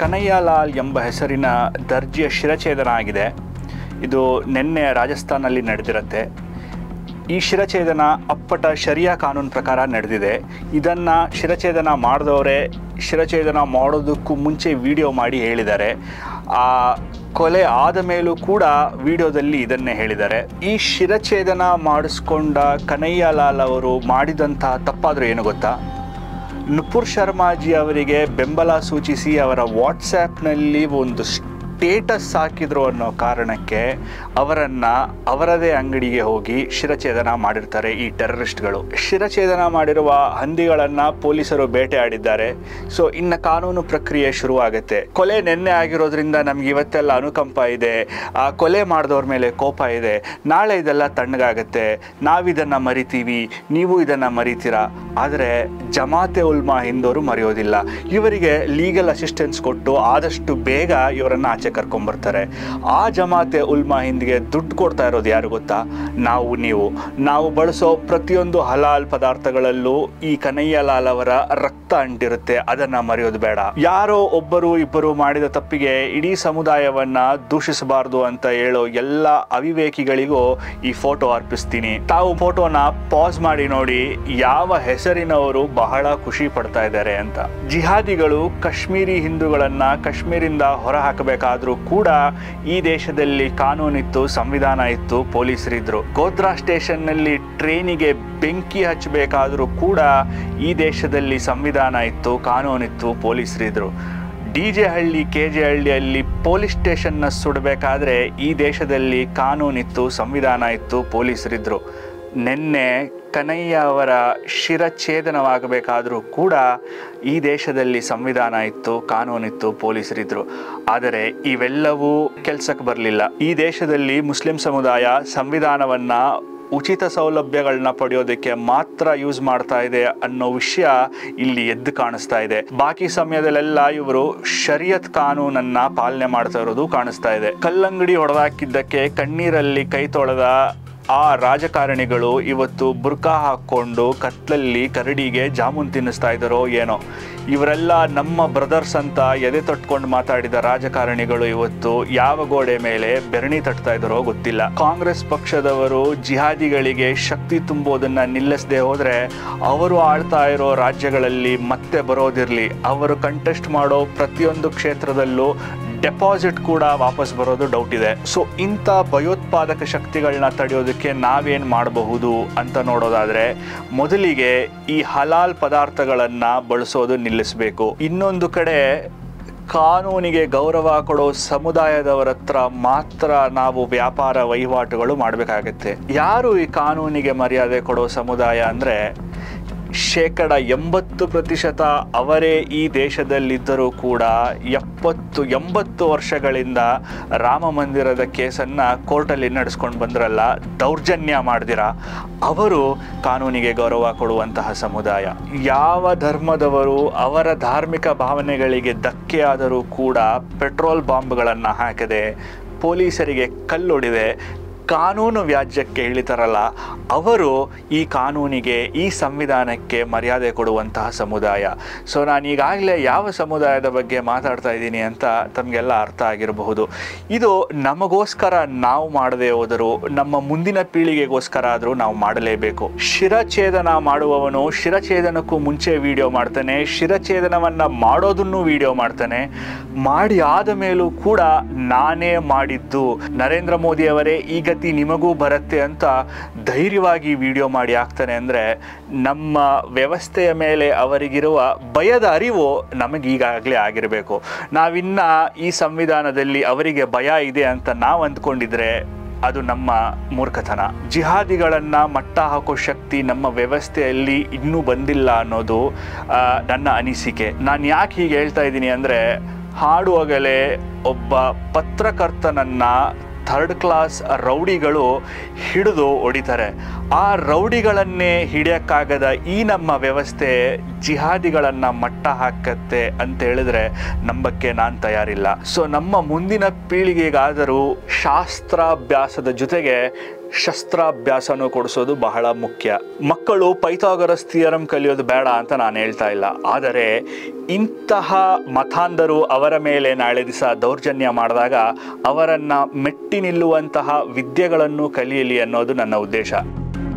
ಕನಯ್ಯಲಾಲ್ ಎಂಬ ಹೆಸರಿನ ದರ್ಜೆಯ ಶಿರಛೇದನ ಆಗಿದೆ ಇದು ನಿನ್ನೆ ರಾಜಸ್ಥಾನಲ್ಲಿ ನಡೆದಿರುತ್ತೆ ಈ ಶಿರಛೇದನ ಅಪ್ಪಟ ಶರಿಯಾ ಕಾನೂನು ಪ್ರಕಾರ ನಡೆದಿದೆ ಇದನ್ನು ಶಿರಛೇದನ ಮಾಡಿದವರೇ ಶಿರಛೇದನ ಮಾಡೋದಕ್ಕೂ ಮುಂಚೆ ವಿಡಿಯೋ ಮಾಡಿ ಹೇಳಿದ್ದಾರೆ ಆ ಕೊಲೆ ಆದ ಮೇಲೂ ಕೂಡ ವಿಡಿಯೋದಲ್ಲಿ ಇದನ್ನೇ ಹೇಳಿದ್ದಾರೆ ಈ ಶಿರಛೇದನ ಮಾಡಿಸ್ಕೊಂಡ ಕನಯ್ಯಲಾಲ್ ಅವರು ಮಾಡಿದಂತಹ ತಪ್ಪಾದರೂ ಏನು ಗೊತ್ತಾ ನುಪುರ್ ಶರ್ಮಾಜಿ ಅವರಿಗೆ ಬೆಂಬಲ ಸೂಚಿಸಿ ಅವರ ವಾಟ್ಸ್ಯಾಪ್ನಲ್ಲಿ ಒಂದು ಸ್ಟೇಟಸ್ ಹಾಕಿದ್ರು ಅನ್ನೋ ಕಾರಣಕ್ಕೆ ಅವರನ್ನು ಅವರದೇ ಅಂಗಡಿಗೆ ಹೋಗಿ ಶಿರಛೇದನ ಮಾಡಿರ್ತಾರೆ ಈ ಟೆರರಿಸ್ಟ್ಗಳು ಶಿರಛೇದನ ಮಾಡಿರುವ ಹಂದಿಗಳನ್ನು ಪೊಲೀಸರು ಬೇಟೆಯಾಡಿದ್ದಾರೆ ಸೊ ಇನ್ನು ಕಾನೂನು ಪ್ರಕ್ರಿಯೆ ಶುರುವಾಗುತ್ತೆ ಕೊಲೆ ನೆನ್ನೆ ಆಗಿರೋದ್ರಿಂದ ನಮ್ಗೆ ಇವತ್ತೆಲ್ಲ ಅನುಕಂಪ ಇದೆ ಆ ಕೊಲೆ ಮಾಡಿದವ್ರ ಮೇಲೆ ಕೋಪ ಇದೆ ನಾಳೆ ಇದೆಲ್ಲ ತಣ್ಣಗಾಗತ್ತೆ ನಾವಿದನ್ನು ಮರಿತೀವಿ ನೀವು ಇದನ್ನು ಮರಿತೀರಾ ಆದರೆ ಜಮಾತೆ ಉಲ್ಮಾ ಹಿಂದವರು ಮರೆಯೋದಿಲ್ಲ ಇವರಿಗೆ ಲೀಗಲ್ ಅಸಿಸ್ಟೆನ್ಸ್ ಕೊಟ್ಟು ಆದಷ್ಟು ಬೇಗ ಇವರನ್ನು ಆಚೆ ಕರ್ಕೊಂಬರ್ತಾರೆ ಆ ಜಮಾತೆ ಉಲ್ಮಾ ಹಿಂದಿಗೆ ದುಡ್ಡು ಕೊಡ್ತಾ ಇರೋದು ಯಾರು ಗೊತ್ತಾ ನಾವು ನೀವು ನಾವು ಬಳಸೋ ಪ್ರತಿಯೊಂದು ಹಲಾಲ್ ಪದಾರ್ಥಗಳಲ್ಲೂ ಈ ಕನಯ್ಯಲಾಲ್ ಅವರ ರಕ್ತ ಅಂಟಿರುತ್ತೆ ಅದನ್ನ ಮರೆಯೋದು ಬೇಡ ಯಾರೋ ಒಬ್ಬರು ಇಬ್ಬರು ಮಾಡಿದ ತಪ್ಪಿಗೆ ಇಡೀ ಸಮುದಾಯವನ್ನ ದೂಷಿಸಬಾರದು ಅಂತ ಹೇಳೋ ಎಲ್ಲ ಅವಿವೇಕಿಗಳಿಗೂ ಈ ಫೋಟೋ ಅರ್ಪಿಸ್ತೀನಿ ತಾವು ಫೋಟೋನ ಪಾಸ್ ಮಾಡಿ ನೋಡಿ ಯಾವ ಹೆಸರಿನವರು ಬಹಳ ಖುಷಿ ಪಡ್ತಾ ಇದ್ದಾರೆ ಅಂತ ಜಿಹಾದಿಗಳು ಕಾಶ್ಮೀರಿ ಹಿಂದೂಗಳನ್ನ ಕಾಶ್ಮೀರಿಂದ ಹೊರ ಹಾಕಬೇಕಾದ್ರೂ ಕೂಡ ಈ ದೇಶದಲ್ಲಿ ಕಾನೂನಿತ್ತು ಸಂವಿಧಾನ ಇತ್ತು ಪೊಲೀಸರಿದ್ರು ಗೋಧ್ರಾ ಸ್ಟೇಷನ್ನಲ್ಲಿ ಟ್ರೈನಿಗೆ ಬೆಂಕಿ ಹಚ್ಚಬೇಕಾದ್ರೂ ಕೂಡ ಈ ದೇಶದಲ್ಲಿ ಸಂವಿಧಾನ ಇತ್ತು ಕಾನೂನಿತ್ತು ಪೊಲೀಸರಿದ್ರು D J Halli K J ಹಳ್ಳಿಯಲ್ಲಿ ಪೊಲೀಸ್ ಸ್ಟೇಷನ್ನ ಸುಡಬೇಕಾದ್ರೆ ಈ ದೇಶದಲ್ಲಿ ಕಾನೂನಿತ್ತು ಸಂವಿಧಾನ ಇತ್ತು ಪೊಲೀಸರಿದ್ರು ನಿನ್ನೆ ಕನಯ್ಯ ಅವರ ಶಿರಛೇದನವಾಗಬೇಕಾದರೂ ಕೂಡ ಈ ದೇಶದಲ್ಲಿ ಸಂವಿಧಾನ ಇತ್ತು ಕಾನೂನಿತ್ತು ಪೊಲೀಸರಿದ್ರು ಆದರೆ ಇವೆಲ್ಲವೂ ಕೆಲಸಕ್ಕೆ ಬರಲಿಲ್ಲ ಈ ದೇಶದಲ್ಲಿ ಮುಸ್ಲಿಂ ಸಮುದಾಯ ಸಂವಿಧಾನವನ್ನು ಉಚಿತ ಸೌಲಭ್ಯಗಳನ್ನ ಪಡೆಯೋದಕ್ಕೆ ಮಾತ್ರ ಯೂಸ್ ಮಾಡ್ತಾ ಇದೆ ಅನ್ನೋ ವಿಷಯ ಇಲ್ಲಿ ಎದ್ದು ಕಾಣಿಸ್ತಾ ಇದೆ ಬಾಕಿ ಸಮಯದಲ್ಲೆಲ್ಲ ಇವರು ಶರಿಯತ್ ಕಾನೂನನ್ನ ಪಾಲನೆ ಮಾಡ್ತಾ ಇರೋದು ಕಾಣಿಸ್ತಾ ಇದೆ ಕಲ್ಲಂಗಡಿ ಹೊಡೆದಾಕಿದ್ದಕ್ಕೆ ಕಣ್ಣೀರಲ್ಲಿ ಕೈ ತೊಳೆದ ಆ ರಾಜಕಾರಣಿಗಳು ಇವತ್ತು ಬುರ್ಕಾ ಹಾಕ್ಕೊಂಡು ಕತ್ಲಲ್ಲಿ ಕರಡಿಗೆ ಜಾಮೂನ್ ತಿನ್ನಿಸ್ತಾ ಇದ್ದಾರೋ ಏನೋ ಇವರೆಲ್ಲ ನಮ್ಮ ಬ್ರದರ್ಸ್ ಅಂತ ಎದೆ ತಟ್ಕೊಂಡು ಮಾತಾಡಿದ ರಾಜಕಾರಣಿಗಳು ಇವತ್ತು ಯಾವ ಗೋಡೆ ಮೇಲೆ ಬೆರಣಿ ತಟ್ತಾ ಇದ್ದಾರೋ ಗೊತ್ತಿಲ್ಲ ಕಾಂಗ್ರೆಸ್ ಪಕ್ಷದವರು ಜಿಹಾದಿಗಳಿಗೆ ಶಕ್ತಿ ತುಂಬೋದನ್ನ ನಿಲ್ಲಿಸದೆ ಹೋದ್ರೆ ಅವರು ಆಳ್ತಾ ಇರೋ ರಾಜ್ಯಗಳಲ್ಲಿ ಮತ್ತೆ ಬರೋದಿರ್ಲಿ ಅವರು ಕಂಟೆಸ್ಟ್ ಮಾಡೋ ಪ್ರತಿಯೊಂದು ಕ್ಷೇತ್ರದಲ್ಲೂ ಡೆಪಾಸಿಟ್ ಕೂಡ ವಾಪಸ್ ಬರೋದು ಡೌಟ್ ಇದೆ ಸೊ ಇಂಥ ಭಯೋತ್ಪಾದಕ ಶಕ್ತಿಗಳನ್ನ ತಡೆಯೋದಕ್ಕೆ ನಾವೇನು ಮಾಡಬಹುದು ಅಂತ ನೋಡೋದಾದ್ರೆ ಮೊದಲಿಗೆ ಈ ಹಲಾಲ್ ಪದಾರ್ಥಗಳನ್ನು ಬಳಸೋದು ನಿಲ್ಲಿಸಬೇಕು ಇನ್ನೊಂದು ಕಡೆ ಕಾನೂನಿಗೆ ಗೌರವ ಕೊಡೋ ಸಮುದಾಯದವರ ಹತ್ರ ಮಾತ್ರ ನಾವು ವ್ಯಾಪಾರ ವಹಿವಾಟುಗಳು ಮಾಡಬೇಕಾಗತ್ತೆ ಯಾರು ಈ ಕಾನೂನಿಗೆ ಮರ್ಯಾದೆ ಕೊಡೋ ಸಮುದಾಯ ಅಂದರೆ ಶೇಕಡ ಎಂಬತ್ತು ಪ್ರತಿಶತ ಅವರೇ ಈ ದೇಶದಲ್ಲಿದ್ದರೂ ಕೂಡ ಎಪ್ಪತ್ತು ಎಂಬತ್ತು ವರ್ಷಗಳಿಂದ ರಾಮ ಮಂದಿರದ ಕೇಸನ್ನು ಕೋರ್ಟಲ್ಲಿ ನಡೆಸ್ಕೊಂಡು ಬಂದ್ರಲ್ಲ ದೌರ್ಜನ್ಯ ಮಾಡ್ದಿರ ಅವರು ಕಾನೂನಿಗೆ ಗೌರವ ಕೊಡುವಂತಹ ಸಮುದಾಯ ಯಾವ ಧರ್ಮದವರು ಅವರ ಧಾರ್ಮಿಕ ಭಾವನೆಗಳಿಗೆ ಧಕ್ಕೆಯಾದರೂ ಕೂಡ ಪೆಟ್ರೋಲ್ ಬಾಂಬ್ಗಳನ್ನು ಹಾಕದೆ ಪೊಲೀಸರಿಗೆ ಕಲ್ಲೊಡಿದೆ ಕಾನೂನು ವ್ಯಾಜ್ಯಕ್ಕೆ ಇಳಿತಾರಲ್ಲ ಅವರು ಈ ಕಾನೂನಿಗೆ ಈ ಸಂವಿಧಾನಕ್ಕೆ ಮರ್ಯಾದೆ ಕೊಡುವಂತಹ ಸಮುದಾಯ ಸೊ ನಾನು ಈಗಾಗಲೇ ಯಾವ ಸಮುದಾಯದ ಬಗ್ಗೆ ಮಾತಾಡ್ತಾ ಇದ್ದೀನಿ ಅಂತ ತಮಗೆಲ್ಲ ಅರ್ಥ ಆಗಿರಬಹುದು ಇದು ನಮಗೋಸ್ಕರ ನಾವು ಮಾಡದೆ ಹೋದರೂ ನಮ್ಮ ಮುಂದಿನ ಪೀಳಿಗೆಗೋಸ್ಕರ ಆದರೂ ನಾವು ಮಾಡಲೇಬೇಕು ಶಿರಛೇದನ ಮಾಡುವವನು ಶಿರಛೇದನಕ್ಕೂ ಮುಂಚೆ ವಿಡಿಯೋ ಮಾಡ್ತಾನೆ ಶಿರಛೇದನವನ್ನು ಮಾಡೋದನ್ನು ವಿಡಿಯೋ ಮಾಡ್ತಾನೆ ಮಾಡಿ ಆದ ಮೇಲೂ ಕೂಡ ನಾನೇ ಮಾಡಿದ್ದು ನರೇಂದ್ರ ಮೋದಿ ಅವರೇ ಈ ಗತಿ ನಿಮಗೂ ಬರುತ್ತೆ ಅಂತ ಧೈರ್ಯವಾಗಿ ವಿಡಿಯೋ ಮಾಡಿ ಹಾಕ್ತಾನೆ ಅಂದರೆ ನಮ್ಮ ವ್ಯವಸ್ಥೆಯ ಮೇಲೆ ಅವರಿಗಿರುವ ಭಯದ ಅರಿವು ನಮಗೆ ಈಗಾಗಲೇ ಆಗಿರಬೇಕು ನಾವಿನ್ನ ಈ ಸಂವಿಧಾನದಲ್ಲಿ ಅವರಿಗೆ ಭಯ ಇದೆ ಅಂತ ನಾವು ಅಂದ್ಕೊಂಡಿದ್ರೆ ಅದು ನಮ್ಮ ಮೂರ್ಖತನ ಜಿಹಾದಿಗಳನ್ನು ಮಟ್ಟ ಹಾಕೋ ಶಕ್ತಿ ನಮ್ಮ ವ್ಯವಸ್ಥೆಯಲ್ಲಿ ಇನ್ನೂ ಬಂದಿಲ್ಲ ಅನ್ನೋದು ಆ, ನನ್ನ ಅನಿಸಿಕೆ ನಾನು ಯಾಕೆ ಹೀಗೆ ಹೇಳ್ತಾ ಇದ್ದೀನಿ ಅಂದರೆ ಹಾಡುವಾಗಲೇ ಒಬ್ಬ ಪತ್ರಕರ್ತನನ್ನು ಥರ್ಡ್ ಕ್ಲಾಸ್ ರೌಡಿಗಳು ಹಿಡಿದು ಹೊಡಿತಾರೆ ಆ ರೌಡಿಗಳನ್ನೇ ಹಿಡಿಯೋಕ್ಕಾಗದ ಈ ನಮ್ಮ ವ್ಯವಸ್ಥೆ ಜಿಹಾದಿಗಳನ್ನು ಮಟ್ಟ ಹಾಕತ್ತೆ ಅಂತ ಹೇಳಿದ್ರೆ ನಂಬಕ್ಕೆ ನಾನು ತಯಾರಿಲ್ಲ ಸೊ ನಮ್ಮ ಮುಂದಿನ ಪೀಳಿಗೆಗಾದರೂ ಶಾಸ್ತ್ರಾಭ್ಯಾಸದ ಜೊತೆಗೆ ಶಸ್ತ್ರಾಭ್ಯಾಸನೂ ಕೊಡಿಸೋದು ಬಹಳ ಮುಖ್ಯ ಮಕ್ಕಳು ಪೈಥಾಗರಸ್ ಥಿಯರಂ ಕಲಿಯೋದು ಬೇಡ ಅಂತ ನಾನು ಹೇಳ್ತಾ ಇಲ್ಲ ಆದರೆ ಇಂತಹ ಮತಾಂಧರು ಅವರ ಮೇಲೆ ನಾಳೆ ದಿವಸ ದೌರ್ಜನ್ಯ ಮಾಡಿದಾಗ ಅವರನ್ನು ಮೆಟ್ಟಿ ನಿಲ್ಲುವಂತಹ ವಿದ್ಯೆಗಳನ್ನು ಕಲಿಯಲಿ ಅನ್ನೋದು ನನ್ನ ಉದ್ದೇಶ